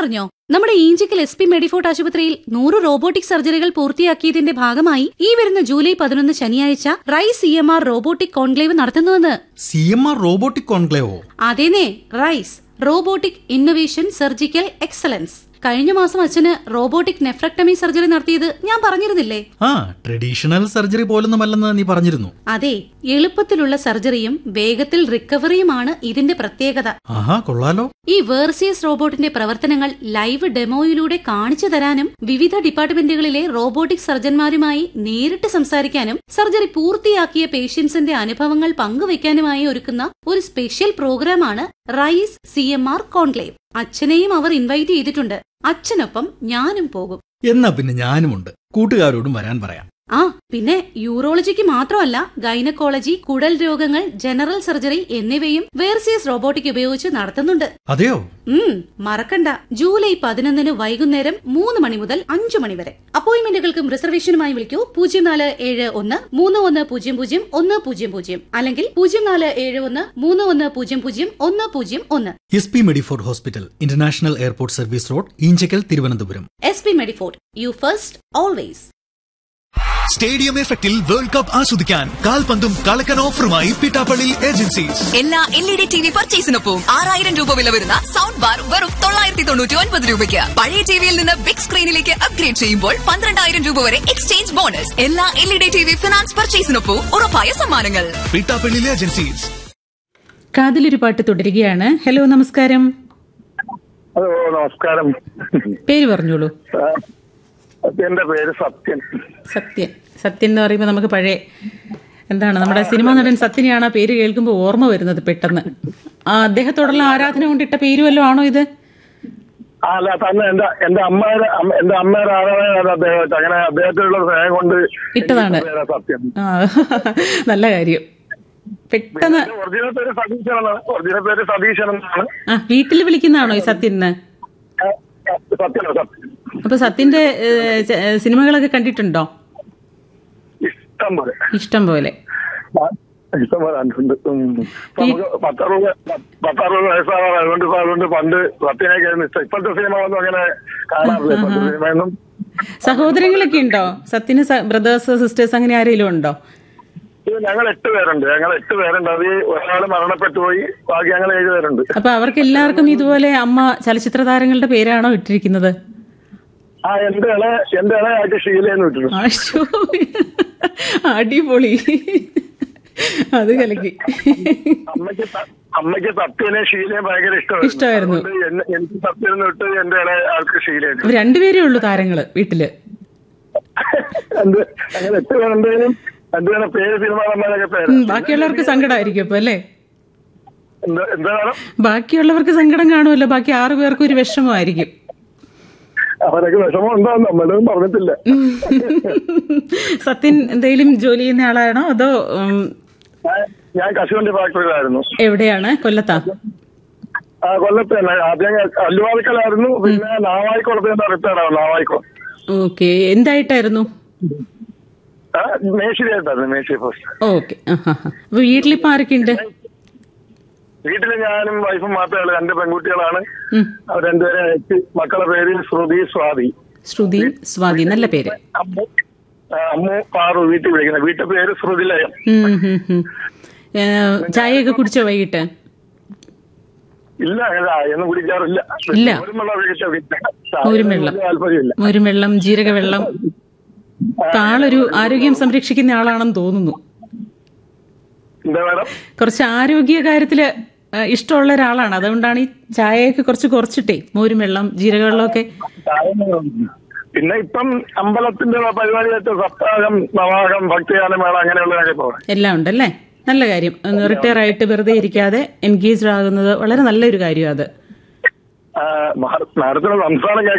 അറിഞ്ഞോ നമ്മുടെ Enchakkal S P Medifort ആശുപത്രിയിൽ നൂറ് റോബോട്ടിക് സർജറികൾ പൂർത്തിയാക്കിയതിന്റെ ഭാഗമായി ഈ വരുന്ന ജൂലൈ പതിനൊന്ന് ശനിയാഴ്ച rise C M R robotic conclave നടത്തുന്നുവെന്ന് സി എം ആർ റോബോട്ടിക് കോൺക്ലേവോ അതേനെ rise robotic innovation surgical excellence കഴിഞ്ഞ മാസം അച്ഛന് റോബോട്ടിക് നെഫ്രക്ടമി സർജറി നടത്തിയത് ഞാൻ പറഞ്ഞിരുന്നില്ലേ ആ ട്രഡീഷണൽ സർജറി പോലൊന്നുമല്ലെന്ന് നീ പറഞ്ഞിരുന്നു അതെ എളുപ്പത്തിലുള്ള സർജറിയും വേഗത്തിൽ റിക്കവറിയുമാണ് ഇതിന്റെ പ്രത്യേകത ആഹാ കൊള്ളാലോ ഈ വേർസിയസ് റോബോട്ടിന്റെ പ്രവർത്തനങ്ങൾ ലൈവ് ഡെമോയിലൂടെ കാണിച്ചു തരാനും വിവിധ ഡിപ്പാർട്ട്മെന്റുകളിലെ റോബോട്ടിക് സർജന്മാരുമായി നേരിട്ട് സംസാരിക്കാനും സർജറി പൂർത്തിയാക്കിയ പേഷ്യൻസിന്റെ അനുഭവങ്ങൾ പങ്കുവയ്ക്കാനുമായി ഒരുക്കുന്ന ഒരു സ്പെഷ്യൽ പ്രോഗ്രാമാണ് rise C M R conclave അച്ഛനെയും അവർ ഇൻവൈറ്റ് ചെയ്തിട്ടുണ്ട് അച്ഛനൊപ്പം ഞാനും പോകും എന്നാ പിന്നെ ഞാനുമുണ്ട് കൂട്ടുകാരോടും വരാൻ പറയാം ആ പിന്നെ യൂറോളജിക്ക് മാത്രമല്ല ഗൈനക്കോളജി കുടൽ രോഗങ്ങൾ ജനറൽ സർജറി എന്നിവയും വേർസിയസ് റോബോട്ടിക് ഉപയോഗിച്ച് നടത്തുന്നുണ്ട് അതെയോ ഉം മറക്കണ്ട ജൂലൈ പതിനൊന്നിന് വൈകുന്നേരം മൂന്ന് മണി മുതൽ അഞ്ചു മണി വരെ അപ്പോയിന്റ്മെന്റുകൾക്കും റിസർവേഷനുമായി വിളിക്കൂ പൂജ്യം നാല് ഏഴ് ഒന്ന് മൂന്ന് ഒന്ന് പൂജ്യം പൂജ്യം ഒന്ന് പൂജ്യം പൂജ്യം അല്ലെങ്കിൽ പൂജ്യം നാല് ഏഴ് ഒന്ന് മൂന്ന് ഒന്ന് പൂജ്യം പൂജ്യം ഒന്ന് പൂജ്യം ഒന്ന് S P Medifort hospital international airport service road Enchakkal Thiruvananthapuram S P Medifort you first always stadium എഫക്റ്റിൽ വേൾഡ് കപ്പ് ആസ്വദിക്കാൻ കാൽപന്തും കളക്കൻ ഓഫറുമായി പിട്ടാപ്പള്ളി ഏജൻസീസ് എല്ലാ L E D T V പർച്ചേസിനൊപ്പം ആറായിരം രൂപ വില വരുന്ന സൗണ്ട് ബാർ വെറും തൊള്ളായിരത്തി തൊണ്ണൂറ്റി ഒൻപത് രൂപയ്ക്ക് പഴയ ടിവിയിൽ നിന്ന് ബിഗ് സ്ക്രീനിലേക്ക് അപ്ഗ്രേഡ് ചെയ്യുമ്പോൾ പന്ത്രണ്ടായിരം രൂപ വരെ എക്സ്ചേഞ്ച് ബോണസ് എല്ലാ L E D T V finance പർച്ചേസിനൊപ്പം ഉറപ്പായ സമ്മാനങ്ങൾ പിട്ടാപ്പള്ളി ഏജൻസീസ് കാതിലൊരു പാട്ട് തുടരുകയാണ് ഹലോ നമസ്കാരം ഹലോ നമസ്കാരം പേര് പറഞ്ഞോളൂ ആ, എന്റെ പേര് സത്യൻ സത്യൻ സത്യൻ എന്ന് പറയുമ്പോൾ നമുക്ക് പഴയ എന്താണ് നമ്മുടെ സിനിമാ നടൻ സത്യനെയാണ് ആ പേര് കേൾക്കുമ്പോൾ ഓർമ്മ വരുന്നത് പെട്ടെന്ന് ആ അദ്ദേഹത്തോടുള്ള ആരാധന കൊണ്ടിട്ട പേര് വല്ലതും ആണോ ഇത് ആ, അല്ല തന്നെ എന്റെ എന്റെ അമ്മയുടെ അമ്മ- എന്റെ അമ്മയുടെ ആരാധനയാണ് അദ്ദേഹത്തെ അങ്ങനെ അദ്ദേഹത്തിനുള്ള സ്നേഹം കൊണ്ട് ഇട്ടതാണ്. എനിക്ക് പേരാ സത്യൻ ആ നല്ല കാര്യം പെട്ടെന്ന് എന്റെ ഒറിജിനൽ പേര് സതീശൻ എന്നാണ് ഒറിജിനൽ പേര് സതീശൻ എന്നാണ് ആ വീട്ടിൽ വിളിക്കുന്നതാണോ ഈ സത്യന് ആ, സത്യൻ സത്യൻ അപ്പൊ സത്യന്റെ ഏ, ച- ഏ, സിനിമകളൊക്കെ കണ്ടിട്ടുണ്ടോ ഇഷ്ടം പോലെ ഇഷ്ടം പോലെ ആ, ഇഷ്ടം പോലെ കണ്ടിട്ടുണ്ട് ഉം. നമുക്ക് പത്തറുപത് പത്തറുപത് വയസ്സാവാറ് അതുകൊണ്ട് ഇപ്പൊ അതുകൊണ്ട് പണ്ട് സത്യനൊക്കെ ആയിരുന്നു ഇഷ്ടം ഇപ്പോഴത്തെ സിനിമ ഒന്നും അങ്ങനെ കാണാറില്ല ഇപ്പോഴത്തെ സിനിമയൊന്നും സഹോദരങ്ങളൊക്കെ ഉണ്ടോ സത്യന് ബ്രദേഴ്സ് സിസ്റ്റേഴ്സ് അങ്ങനെ ആരെങ്കിലും ഉണ്ടോ ഇത് ഞങ്ങൾ എട്ട് പേരുണ്ട് ഞങ്ങൾ എട്ട് പേരുണ്ട് അത് ഒരാൾ മരണപ്പെട്ടു പോയി ബാക്കി ഞങ്ങൾ ഏഴ് പേരുണ്ട് അപ്പൊ അവർക്ക് എല്ലാവർക്കും ഇതുപോലെ അമ്മ ചലച്ചിത്ര താരങ്ങളുടെ പേരാണോ ഇട്ടിരിക്കുന്നത് ആ എന്റെ ഇള എന്റെ ഇളയായിട്ട് ഷീലയെന്ന് വിട്ടിട്ടുണ്ട് ആശോ അടിപൊളി അത് കലക്കി അമ്മയ്ക്ക് ത- അമ്മയ്ക്ക് സത്യനെ ഷീലയും ഭയങ്കര ഇഷ്ടമായിരുന്നു ഇഷ്ടമായിരുന്നു. അതുകൊണ്ട് എന്നെ- എനിക്ക് സത്യം വിട്ട് എന്റെ ഇളയ ആൾക്ക് ഷീലയായിരുന്നു രണ്ടുപേരേ ഉള്ളൂ താരങ്ങള് വീട്ടില് എന്ത് അങ്ങനെ എട്ട് പേരുണ്ടെങ്കിലും രണ്ടുപേരുടെ പേര് സിനിമ നമ്മളൊക്കെ പേര് ഉം, ബാക്കിയുള്ളവർക്ക് സങ്കടമായിരിക്കും അപ്പൊ അല്ലേ എന്താ എന്താ വേണം ബാക്കിയുള്ളവർക്ക് സങ്കടം കാണുമല്ലോ ബാക്കി ആറു പേർക്കും ഒരു വിഷമമായിരിക്കും അവരൊക്കെ വിഷമം ഉണ്ടാവും നമ്മളൊന്നും പറഞ്ഞിട്ടില്ല സത്യൻ എന്തെങ്കിലും ജോലി ചെയ്യുന്ന ആളാണോ അതോ ഉം, ഞാൻ- ഞാൻ കശുവണ്ടി ഫാക്ടറിയിലായിരുന്നു എവിടെയാണ് കൊല്ലത്താ ആ കൊല്ലത്ത് തന്നെ ആദ്യം അല്ലുവാതിക്കലായിരുന്നു പിന്നെ നാവായിക്കുളത്ത് നിന്ന് റിട്ടയർഡ് ആവും നാവായിക്കുളം ഓക്കെ എന്തായിട്ടായിരുന്നു ആ, മേശിരിയായിട്ടായിരുന്നു മേശിരി പോസ്റ്റ് ഓക്കെ അപ്പൊ വീട്ടിലിപ്പോ ആരൊക്കെ ഉണ്ട് വീട്ടില് ഞാനും വൈഫും മാത്രമേ ഉള്ളൂ രണ്ട് പെൺകുട്ടികളാണ് ഉം. അവർ രണ്ടുപേരെ അയച്ച് മക്കളുടെ പേര് ശ്രുതി സ്വാതി ശ്രുതി സ്വാതി നല്ല പേര് അമ്മു ആ, അമ്മു പാറു വീട്ടിൽ വിളിക്കുന്നത് വീട്ടിൽ പേര് ശ്രുതിലയം ഉം, ഉം, ഉം. ഏ, ചായയൊക്കെ കുടിച്ചോ വൈകിട്ട് ഇല്ല അങ്ങനെ ഒന്നും കുടിക്കാറില്ല ഇല്ല. മോരും വെള്ളം ഒഴിച്ചാ കുടിക്കാം. മോരും ചായയൊന്നും വെള്ളം. വലിയ താല്പര്യമില്ല മോരും വെള്ളം ജീരക വെള്ളം ആളൊരു ആരോഗ്യം സംരക്ഷിക്കുന്ന ആളാണെന്ന് തോന്നുന്നു എന്താ മേഡം കുറച്ച് ആരോഗ്യ കാര്യത്തില് ആ, ഇഷ്ടമുള്ള ഒരാളാണ് അതുകൊണ്ടാണ് ഈ ചായയൊക്കെ കുറച്ച് കുറച്ചിട്ടേ മോരും വെള്ളം ജീരക വെള്ളമൊക്കെ ചായ- പിന്നെ ഇപ്പം അമ്പലത്തിന്റെ പരിപാടിയായിട്ട് സപ്താഹം നവാഹം ഭക്തിഗാനം മേള അങ്ങനെയുള്ളതൊക്കെ പോകണം എല്ലാം ഉണ്ടല്ലേ നല്ല കാര്യം റിട്ടയർ ആയിട്ട് വെറുതെ ഇരിക്കാതെ എൻഗേജ്ഡ് ആകുന്നത് വളരെ നല്ലൊരു കാര്യം അത് മാഡത്തിന് സംസാരം